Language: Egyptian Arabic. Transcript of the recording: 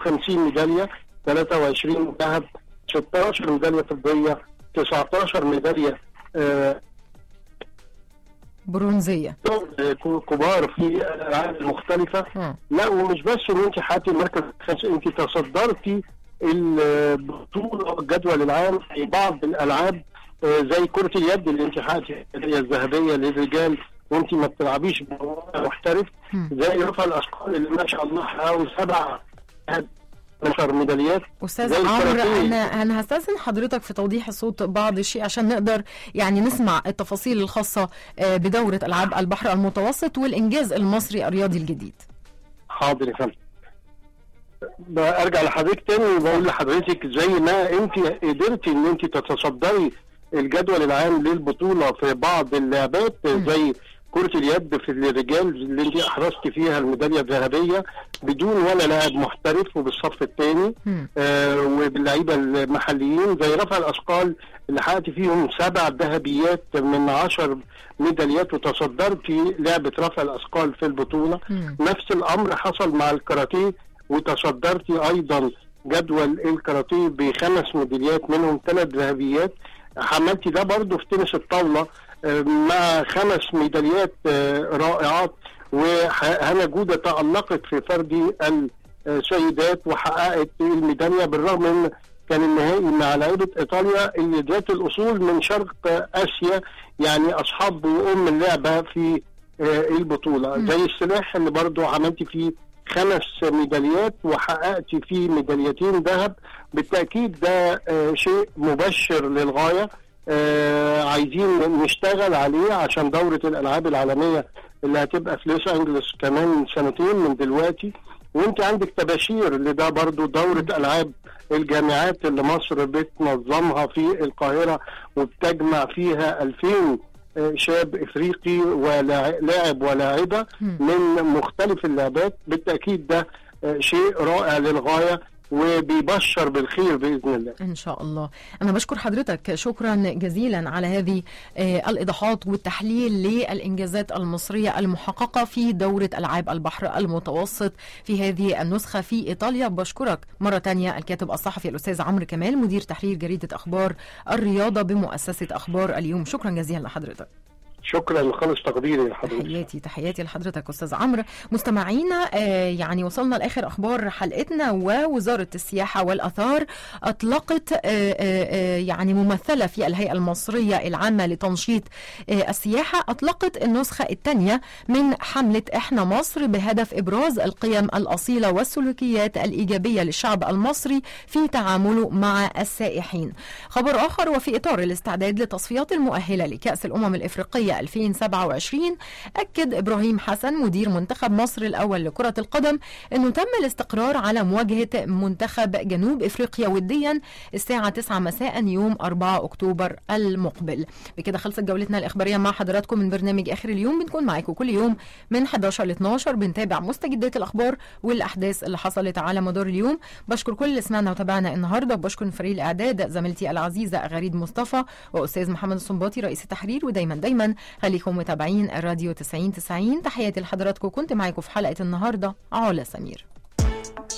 50 ميداليه 23 ذهب 16 ميداليه فضيه 19 ميداليه آه، برونزيه كبار في الالعاب المختلفه مم. لا ومش بس ان انت حققتي المركز الخامس انت تصدرتي البطوله الجدول العام في بعض الالعاب آه، زي كره اليد اللي انت حققتي الميداليه الذهبيه للرجال وانت ما بتلعبيش محترف مم. زي رفع الاثقال اللي ما شاء الله حققوا سبع 12 ميداليات استاذ زي عمرو الكاراتيه. انا انا هستاذن حضرتك في توضيح الصوت بعض الشيء عشان نقدر يعني نسمع التفاصيل الخاصه آه، بدوره العاب البحر المتوسط والانجاز المصري الرياضي الجديد حاضر يا فندم برجع لحضرتك تاني وبقول لحضرتك زي ما انت قدرتي ان انت تتصدري الجدول العام للبطوله في بعض اللعبات مم. زي كرة اليد في الرجال اللي انت احرزتي فيها الميداليه الذهبيه بدون ولا لاعب محترف وبالصف الثاني مم. آه وباللعيبه المحليين زي رفع الاثقال اللي حققت فيهم سبع ذهبيات من عشر ميداليات وتصدرتي لعبه رفع الاثقال في البطوله مم. نفس الامر حصل مع الكاراتيه وتصدرتي ايضا جدول الكاراتيه بخمس ميداليات منهم ثلاث ذهبيات عملتي ده برضو في تنس الطاوله آه، مع خمس ميداليات آه، رائعات وهنا جوده تالقت في فردي السيدات وحققت الميداليه بالرغم ان كان النهائي مع لعيبه ايطاليا اللي ذات الاصول من شرق اسيا يعني اصحاب وام اللعبه في آه، البطوله مم. زي السلاح اللي برضو عملتي فيه خمس ميداليات وحققتي فيه ميداليتين ذهب بالتاكيد ده آه، شيء مبشر للغايه آه، عايزين نشتغل عليه عشان دوره الالعاب العالميه اللي هتبقى في لوس انجلوس كمان سنتين من دلوقتي وانت عندك تباشير لده برضو دوره العاب الجامعات اللي مصر بتنظمها في القاهره وبتجمع فيها 2000 آه، شاب افريقي ولاعب ولاعبه مم. من مختلف اللعبات بالتاكيد ده آه، شيء رائع للغايه وبيبشر بالخير باذن الله ان شاء الله انا بشكر حضرتك شكرا جزيلا على هذه آه، الايضاحات والتحليل للانجازات المصريه المحققه في دوره العاب البحر المتوسط في هذه النسخه في ايطاليا بشكرك مره تانية الكاتب الصحفي الاستاذ عمرو كمال مدير تحرير جريده اخبار الرياضه بمؤسسه اخبار اليوم شكرا جزيلا لحضرتك شكرا لخالص تقديري لحضرتك تحياتي تحياتي لحضرتك استاذ عمرو مستمعينا آه يعني وصلنا لاخر اخبار حلقتنا ووزاره السياحه والاثار اطلقت آه آه آه يعني ممثله في الهيئه المصريه العامه لتنشيط آه السياحه اطلقت النسخه الثانيه من حمله احنا مصر بهدف ابراز القيم الاصيله والسلوكيات الايجابيه للشعب المصري في تعامله مع السائحين خبر اخر وفي اطار الاستعداد للتصفيات المؤهله لكاس الامم الافريقيه 2027 اكد ابراهيم حسن مدير منتخب مصر الاول لكره القدم انه تم الاستقرار على مواجهه منتخب جنوب افريقيا وديا الساعه 9 مساء يوم 4 اكتوبر المقبل بكده خلصت جولتنا الاخباريه مع حضراتكم من برنامج اخر اليوم بنكون معاكم كل يوم من 11 ل 12 بنتابع مستجدات الاخبار والاحداث اللي حصلت على مدار اليوم بشكر كل اللي سمعنا وتابعنا النهارده وبشكر فريق الاعداد زميلتي العزيزه غريد مصطفى واستاذ محمد الصنباطي رئيس التحرير ودايما دايما خليكم متابعين الراديو 90 90 تحياتي لحضراتكم كنت معاكم في حلقه النهارده علا سمير